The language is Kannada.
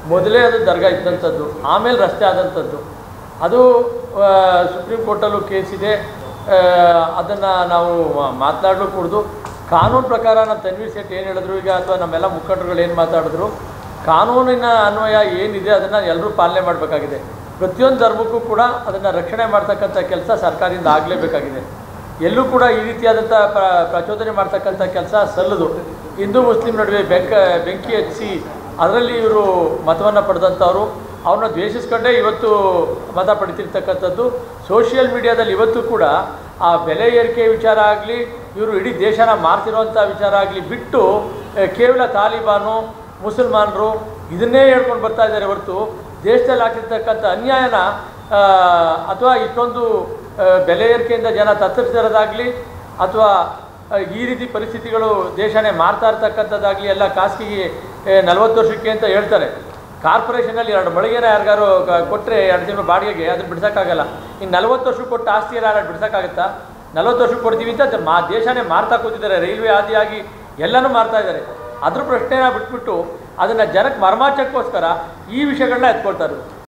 ಮೊದಲೇ ಅದು ದರ್ಗಾ ಇದ್ದಂಥದ್ದು ಆಮೇಲೆ ರಸ್ತೆ ಆದಂಥದ್ದು ಅದು ಆ, ಸುಪ್ರೀಂ ಕೋರ್ಟಲ್ಲೂ ಕೇಸಿದೆ ಅದನ್ನು ನಾವು ಮಾತನಾಡಲು ಕೂಡ್ದು ಕಾನೂನು ಪ್ರಕಾರ ನಮ್ಮ ತನ್ವೀರ್ ಸೇಠ್ ಏನು ಹೇಳಿದ್ರು ಈಗ ಅಥವಾ ನಮ್ಮೆಲ್ಲ ಮುಖಂಡರುಗಳು ಏನು ಮಾತಾಡಿದ್ರು ಕಾನೂನಿನ ಅನ್ವಯ ಏನಿದೆ ಅದನ್ನು ಎಲ್ಲರೂ ಪಾಲನೆ ಮಾಡಬೇಕಾಗಿದೆ ಪ್ರತಿಯೊಂದು ಧರ್ಮಕ್ಕೂ ಕೂಡ ಅದನ್ನು ರಕ್ಷಣೆ ಮಾಡ್ತಕ್ಕಂಥ ಕೆಲಸ ಸರ್ಕಾರದಿಂದ ಆಗಲೇಬೇಕಾಗಿದೆ ಎಲ್ಲೂ ಕೂಡ ಈ ರೀತಿಯಾದಂಥ ಪ್ರ ಪ್ರಚೋದನೆ ಮಾಡ್ತಕ್ಕಂಥ ಕೆಲಸ ಸಲ್ಲದು ಹಿಂದೂ ಮುಸ್ಲಿಂ ನಡುವೆ ಬೆಂಕ ಬೆಂಕಿ ಹಚ್ಚಿ ಅದರಲ್ಲಿ ಇವರು ಮತವನ್ನು ಪಡೆದಂಥವ್ರು ಅವ್ರನ್ನ ದ್ವೇಷಿಸ್ಕೊಂಡೇ ಇವತ್ತು ಮತ ಪಡಿತಿರ್ತಕ್ಕಂಥದ್ದು ಸೋಷಿಯಲ್ ಮೀಡಿಯಾದಲ್ಲಿ ಇವತ್ತು ಕೂಡ ಆ ಬೆಲೆ ಏರಿಕೆ ವಿಚಾರ ಆಗಲಿ ಇವರು ಇಡೀ ದೇಶನ ಮಾರ್ತಿರುವಂಥ ವಿಚಾರ ಆಗಲಿ ಬಿಟ್ಟು ಆ, ಕೇವಲ ತಾಲಿಬಾನು ಮುಸಲ್ಮಾನರು ಇದನ್ನೇ ಹೇಳ್ಕೊಂಡು ಬರ್ತಾ ಇದ್ದಾರೆ ಹೊರತು ದೇಶದಲ್ಲಿ ಆಗ್ತಿರ್ತಕ್ಕಂಥ ಅನ್ಯಾಯನ ಆ, ಅಥವಾ ಇಷ್ಟೊಂದು ಆ, ಬೆಲೆ ಏರಿಕೆಯಿಂದ ಜನ ತತ್ತರಿಸಿರೋದಾಗಲಿ ಅಥವಾ ಆ, ಈ ರೀತಿ ಪರಿಸ್ಥಿತಿಗಳು ದೇಶನೇ ಮಾರ್ತಾ ಇರ್ತಕ್ಕಂಥದ್ದಾಗಲಿ ಎಲ್ಲ ಖಾಸಗಿಗೆ ನಲವತ್ತು ವರ್ಷಕ್ಕೆ ಅಂತ ಹೇಳ್ತಾರೆ ಕಾರ್ಪೊರೇಷನಲ್ಲಿ ಎರಡು ಮಳಿಗೆನ ಯಾರಿಗಾರು ಕೊಟ್ಟರೆ ಎರಡು ತಿಂಗಳು ಬಾಡಿಗೆಗೆ ಅದನ್ನು ಬಿಡ್ಸೋಕ್ಕಾಗಲ್ಲ ಇನ್ನು ನಲವತ್ತು ವರ್ಷಕ್ಕೆ ಕೊಟ್ಟು ಆಸ್ತಿ ಯಾರು ಬಿಡ್ಸೋಕ್ಕಾಗತ್ತಾ ನಲವತ್ತು ವರ್ಷಕ್ಕೆ ಕೊಡ್ತೀವಿ ಅಂತ ಅದು ಮಾ ದೇಶನೇ ಮಾರ್ತಾ ಕೂತಿದ್ದಾರೆ ರೈಲ್ವೆ ಆದಿಯಾಗಿ ಎಲ್ಲನೂ ಮಾರ್ತಾ ಇದ್ದಾರೆ ಅದ್ರ ಪ್ರಶ್ನೆನ ಬಿಟ್ಬಿಟ್ಟು ಅದನ್ನು ಜನಕ್ಕೆ ಮರ್ಮಾಚಕ್ಕೋಸ್ಕರ ಈ ವಿಷಯಗಳನ್ನ ಎತ್ಕೊಳ್ತಾರೆ